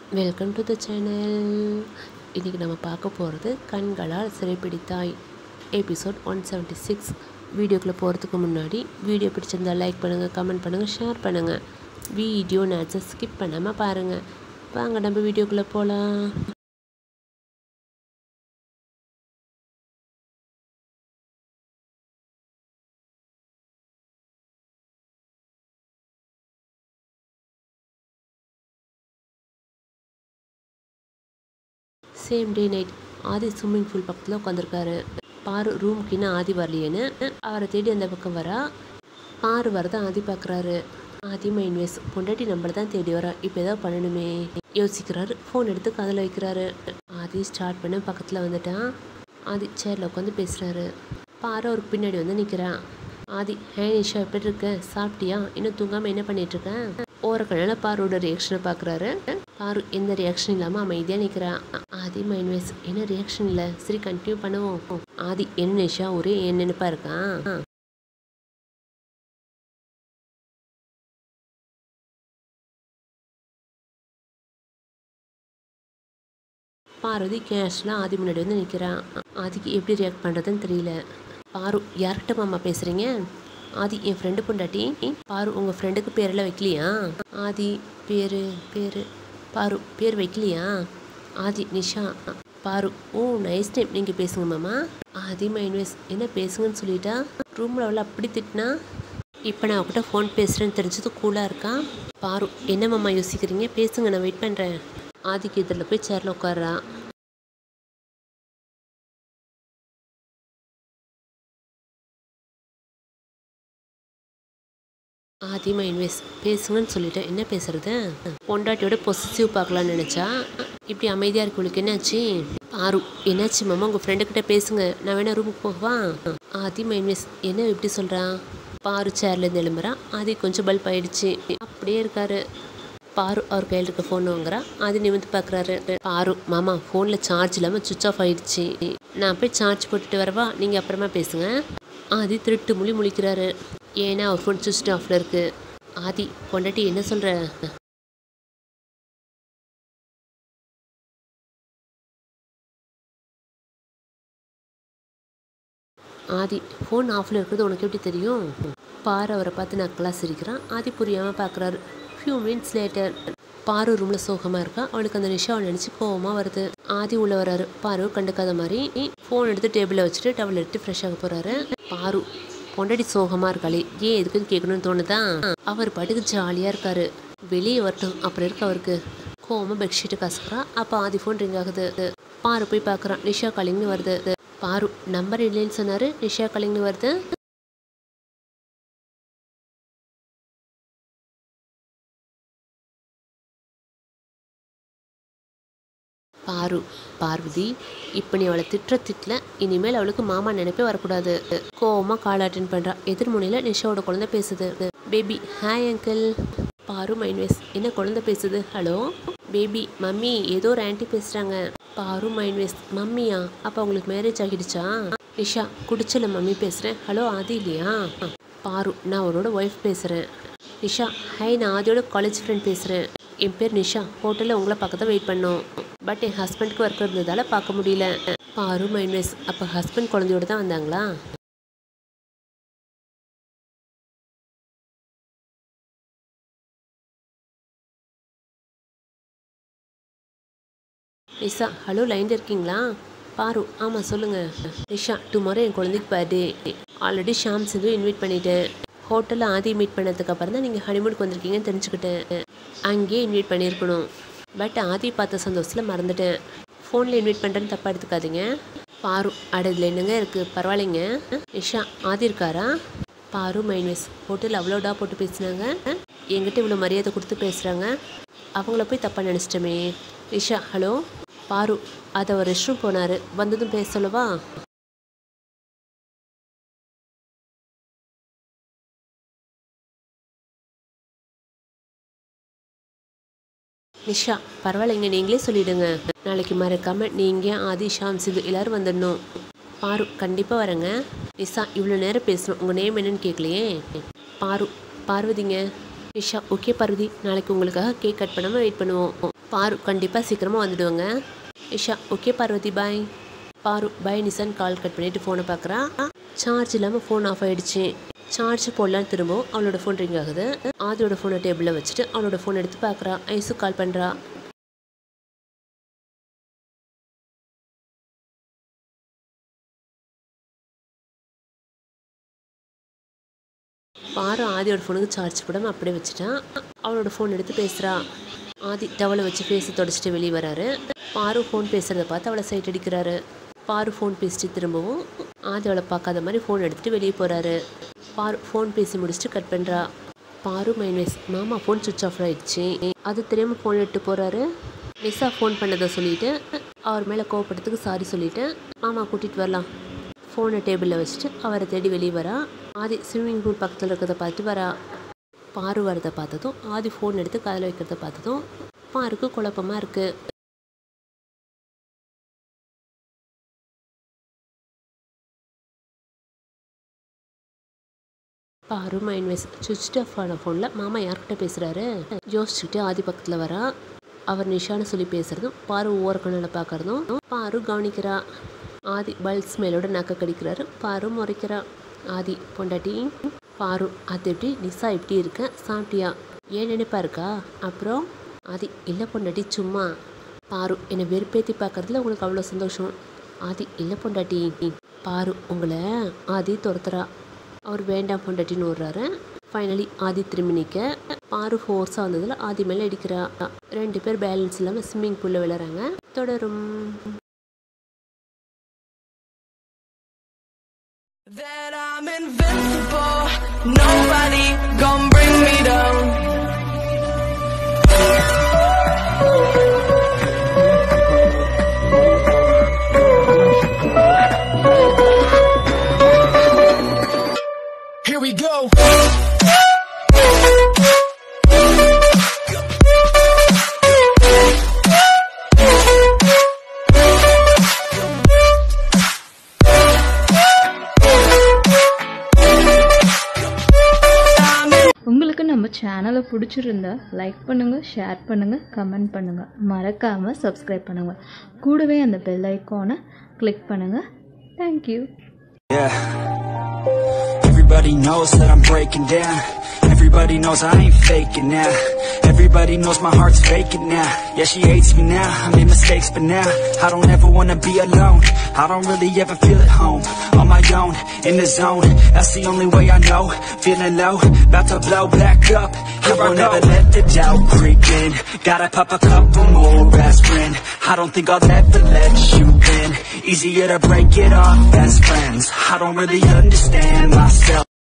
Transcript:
Welcome to the channel இன்றைக்கி நம்ம பார்க்க போகிறது கண்களால் சிறைப்பிடித்தாய் எபிசோட் ஒன் செவன்ட்டி சிக்ஸ் வீடியோக்குள்ளே போகிறதுக்கு முன்னாடி வீடியோ பிடிச்சிருந்தா லைக் பண்ணுங்கள் கமெண்ட் பண்ணுங்கள் ஷேர் பண்ணுங்கள் வீடியோ நேச்சை ஸ்கிப் பண்ணாமல் பாருங்கள் வாங்க நம்ம வீடியோக்குள்ளே போகலாம் same day night Aadhi swimming pool பக்கத்தில் உட்காந்துருக்காரு பாரு ரூமுக்கு இன்னும் ஆதி வரலையேன்னு அவரை தேடி அந்த பக்கம் வரா பாரு வரதான் ஆதி பார்க்குறாரு ஆதி மைன்வேஸ் பொண்டாட்டி நம்மள தான் தேடி வரா இப்போ ஏதாவது பண்ணணுமே யோசிக்கிறாரு ஃபோன் எடுத்து காதில் வைக்கிறாரு ஆதி ஸ்டார்ட் பண்ண பக்கத்தில் வந்துட்டான் ஆதி சேரில் உட்காந்து பேசுகிறாரு பாரு அவருக்கு பின்னாடி வந்து நிற்கிறான் ஆதி ஹே நிஷா எப்படி இருக்க சாப்பிட்டியா இன்னும் தூங்காமல் என்ன பண்ணிட்டு இருக்கேன் ஓரக்கண்ணால பாரோட ரியாக்ஷனை பார்க்குறாரு பாரு எந்த ரியாக்ஷன் இல்லாமல் அமைதியாக நிற்கிறான் ஆதி மைன்வேஸ் என்ன ரியாக்ஷன் இல்லை சரி கண்டினியூ பண்ணுவோம் ஆதி என்ன நிஷா ஒரே என் நினைப்பா இருக்கான் பார்வதி கேஷ்லாம் ஆதி முன்னாடி வந்து நிற்கிறான் ஆதிக்கு எப்படி ரியாக்ட் பண்ணுறதுன்னு தெரியல பாரு யார்கிட்ட மாமா பேசுகிறீங்க ஆதி என் ஃப்ரெண்டு பொண்டாட்டி பாரு உங்கள் ஃப்ரெண்டுக்கு பேரெல்லாம் வைக்கலையா ஆதி பேர் பேர் பாரு பேர் வைக்கலையா ஆதி நிஷா பாரு ஓ நைஸ் டைம் நீங்கள் பேசுங்க மாமா ஆதி மைன்வேஸ் என்ன பேசுங்கன்னு சொல்லிட்டா ரூமில் அவளை அப்படி திட்டினா இப்போ நான் அவகிட்ட ஃபோன் பேசுகிறேன்னு தெரிஞ்சது கூலாக இருக்கான் பாரு என்ன மாமா யோசிக்கிறீங்க பேசுங்க நான் வெயிட் பண்ணுறேன் ஆதிக்கு இதில் போய் சேரில் உட்கார்றா ஆதி மைன்வேஸ் பேசுங்கன்னு சொல்லிட்டேன் என்ன பேசுறது பொண்டாட்டியோட பொசிசிவ் பார்க்கலாம்னு நினச்சா இப்படி அமைதியாக இருக்கு உங்களுக்கு என்னாச்சு ஆறு என்னாச்சு மாமா உங்கள் ஃப்ரெண்டுக்கிட்ட பேசுங்க நான் வேணா ரூமுக்கு போகவா ஆதி மைன்வேஸ் என்ன இப்படி சொல்கிறான் பாரு சேர்லேருந்து எழும்புறான் ஆதி கொஞ்சம் பல்ப் ஆயிடுச்சு அப்படியே இருக்காரு பாரு அவர் கையில் இருக்க ஃபோன் வாங்குறா அது நிமிந்து பார்க்குறாரு பாரு மாமா ஃபோனில் சார்ஜ் இல்லாமல் சுவிச் ஆஃப் ஆயிடுச்சு நான் போய் சார்ஜ் போட்டுட்டு வரவா நீங்கள் அப்புறமா பேசுங்க ஆதி திருட்டு மொழி முழிக்கிறாரு ஏன்னா அவர் ஃபோன் சுவிச் ஆஃபில் இருக்கு ஆதி பொண்டாட்டி என்ன சொல்கிற ஆதி ஃபோன் ஆஃபில் இருக்கிறது உனக்கு எப்படி தெரியும் பாரு அவரை பார்த்து நக்கலாக சிரிக்கிறான் ஆதி புரியாமல் பார்க்குறாரு ஃபியூ மினிட்ஸ் லேட்டர் பாரு ரூமில் சோகமாக இருக்கா அவளுக்கு அந்த நிஷாவை நினச்சி கோவமாக வருது ஆதி உள்ளே வராரு பாரு கண்டுக்காத மாதிரி ஃபோன் எடுத்து டேபிளில் வச்சுட்டு டவல் எடுத்து ஃப்ரெஷ் ஆக போகிறாரு பாரு பொண்டாடி சோகமாக இருக்காளே ஏன் எதுக்குன்னு கேட்கணும்னு தோணுதா அவர் பாட்டுக்கு ஜாலியாக இருக்காரு வெளியே வரட்டும் அப்புறம் இருக்கு அவருக்கு கோவமாக பெட்ஷீட்டு கசக்குறா அப்போ ஆதி ஃபோன் ரிங் ஆகுது பாரு போய் பார்க்குறான் நிஷா காலிங்னு வருது பாரு நம்பர் இல்லைன்னு சொன்னார் நிஷா காலிங்னு வருது பாரு பார்வதி இப்போ நீ அவளை திட்டுற திட்டல இனிமேல் அவளுக்கு மாமா நினைப்பே வரக்கூடாது கோவமாக கால் அட்டன் பண்ணுறா எதிர்முனையில் நிஷாவோட குழந்தை பேசுது பேபி ஹாய் அங்கிள் பாரு மைன்வேஸ் என்ன குழந்தை பேசுது ஹலோ பேபி மம்மி ஏதோ ஒரு ஆன்ட்டி பேசுகிறாங்க பாரு மைன்வேஸ் மம்மியா அப்போ அவங்களுக்கு மேரேஜ் ஆகிடுச்சா நிஷா குடிச்சல மம்மி பேசுகிறேன் ஹலோ ஆதி இல்லையா பாரு நான் அவரோட ஒய்ஃப் பேசுகிறேன் நிஷா ஹாய் நான் ஆதியோட காலேஜ் ஃப்ரெண்ட் பேசுகிறேன் என் பேர் நிஷா ஹோட்டலில் உங்களை பார்க்க தான் வெயிட் பண்ணோம் பட் என் ஹஸ்பண்ட்க்கு ஒர்க் இருந்ததால் பார்க்க முடியல பாரு மைன்வேஸ் அப்போ ஹஸ்பண்ட் குழந்தையோட தான் வந்தாங்களா நிஷா ஹலோ லைனில் இருக்கீங்களா பாரு ஆமாம் சொல்லுங்கள் நிஷா டுமாரோ என் குழந்தைக்கு birthday already Sham Sindhu invite பண்ணிட்டேன் ஹோட்டலில் ஆதி மீட் பண்ணதுக்கு அப்புறம் தான் நீங்கள் ஹனிமூனுக்கு வந்திருக்கீங்கன்னு தெரிஞ்சுக்கிட்டேன் அங்கேயே இன்வைட் பண்ணியிருக்கணும் பட் ஆதி பார்த்த சந்தோஷத்தில் மறந்துட்டேன் ஃபோனில் இன்வைட் பண்ணுறேன்னு தப்பாக எடுத்துக்காதீங்க பாரு அட இதில் என்னங்க இருக்குது பரவாயில்லைங்க நிஷா ஆதி இருக்காரா பாரு மைன்வேஸ் ஹோட்டல் அவ்வளோடா போட்டு பேசினாங்க என்கிட்ட இவ்வளோ மரியாதை கொடுத்து பேசுகிறாங்க அவங்கள போய் தப்பாக நினச்சிட்டோமே நிஷா ஹலோ பாரு அதை அவர் ரெஸ்ட் ரூம் போனார் வந்ததும் பேச சொல்லவா நிஷா பரவாயில்லைங்க நீங்களே சொல்லிடுங்க நாளைக்கு மறக்காம நீங்கள் ஆதி ஷாம் சிந்து எல்லாரும் வந்துடணும் பாரு கண்டிப்பாக வரேங்க நிஷா இவ்வளோ நேரம் பேசணும் உங்கள் நேம் என்னன்னு கேட்கலையே பாரு பார்வதிங்க நிஷா ஓகே பார்வதி நாளைக்கு உங்களுக்காக கேக் கட் பண்ணாமல் வெயிட் பண்ணுவோம் பாரு கண்டிப்பாக சீக்கிரமாக வந்துடுவாங்க இஷா ஓகே பார்வதி பாய் பாரு பாய் நிசான் கால் கட் பண்ணிட்டு ஃபோனை பார்க்குறா சார்ஜ் இல்லாமல் ஃபோன் ஆஃப் ஆயிடுச்சு சார்ஜ் போடலான்னு திரும்பவும் அவளோட ஃபோன் ரிங் ஆகுது ஆதியோட ஃபோனை டேபிளில் வச்சுட்டு அவளோட ஃபோன் எடுத்து பார்க்குறா ஐசு கால் பண்ணுறா பாரு ஆதியோட ஃபோனுக்கு சார்ஜ் போடாமல் அப்படியே வச்சுட்டான் அவளோட ஃபோன் எடுத்து பேசுகிறா ஆதி டவலை வச்சு ஃபேஸை தொடச்சிட்டு வெளியே வராரு பாரு ஃபோன் பேசுகிறத பார்த்து அவளை சைட் அடிக்கிறாரு பாரு ஃபோன் பேசிட்டு திரும்பவும் ஆதி அவளை பார்க்காத மாதிரி ஃபோன் எடுத்துகிட்டு வெளியே போகிறாரு பாரு ஃபோன் பேசி முடிச்சுட்டு கட் பண்ணுறா பாரு மைனஸ் மாமா ஃபோன் சுவிச் ஆஃப் ஆயிடுச்சு அது தெரியாமல் ஃபோன் எடுத்து போகிறாரு நிசா ஃபோன் பண்ணதை சொல்லிட்டு அவர் மேலே கோவப்பட்டதுக்கு சாரி சொல்லிட்டு மாமா கூட்டிகிட்டு வரலாம் ஃபோனை டேபிளில் வச்சுட்டு அவரை தேடி வெளியே வரா ஆதி ஸ்விம்மிங் பூல் பக்கத்தில் இருக்கிறத பார்த்து வரா பாரு வரதை பார்த்ததும் ஆதி ஃபோன் எடுத்து காதில் வைக்கிறத பார்த்ததும் பாருக்கு குழப்பமாக இருக்குது பாரு மைண்ட் வைஸ் சுவிச் ஆஃப் ஆன ஃபோனில் மாமா யார்கிட்ட பேசுகிறாரு யோசிச்சுக்கிட்டு ஆதி பக்கத்தில் வரா அவர் நிஷான்னு சொல்லி பேசுகிறதும் பாரு ஓரக்கண்ணில் பார்க்குறதும் பாரு கவனிக்கிறா ஆதி பல்ஸ் மேலோட நக்கை கடிக்கிறாரு பாரு முறைக்கிறா ஆதி பொண்டாட்டி பாரு அது எப்படி நிசா எப்படி இருக்க சாப்பிட்டியா ஏன் நினைப்பா இருக்கா அப்புறம் ஆதி இல்லை பொண்டாட்டி சும்மா பாரு என்னை வெறுப்பேற்றி பார்க்கறதுல உங்களுக்கு அவ்வளோ சந்தோஷம் ஆதி இல்லை பொண்டாட்டி பாரு உங்களை ஆதி துரத்துறா அவர் வேண்டாம் பொண்டாட்டின்னு விடுறாரு ஃபைனலி ஆதி திரும்பி நிற்க பாரு ஃபோர்ஸாக வந்ததில் ஆதி மேலே அடிக்கிறா ரெண்டு பேர் பேலன்ஸ் இல்லாமல் ஸ்விம்மிங் பூலில் விளையாடுறாங்க தொடரும் That I'm invincible, nobody gonna bring me down. Here we go. உங்களுக்கு நம்ம சேனலை பிடிச்சிருந்தா லைக் பண்ணுங்கள் ஷேர் பண்ணுங்கள் கமெண்ட் பண்ணுங்கள் மறக்காமல் சப்ஸ்கிரைப் பண்ணுங்கள் கூடவே அந்த பெல் ஐக்கானை கிளிக் பண்ணுங்கள் thank you Yeah. Everybody knows that I'm breaking down. Everybody knows I ain't faking now. Everybody knows my heart's faking now. Yeah, she hates me now. I made mistakes, but now I don't ever wanna be alone. I don't really ever feel at home. On my own, in the zone. That's the only way I know. Feeling low, about to blow back up. I won't ever let the doubt creep in. Gotta pop a couple more aspirin. I don't think I'll ever let you in. Easier to break it off best friends. I don't really understand myself.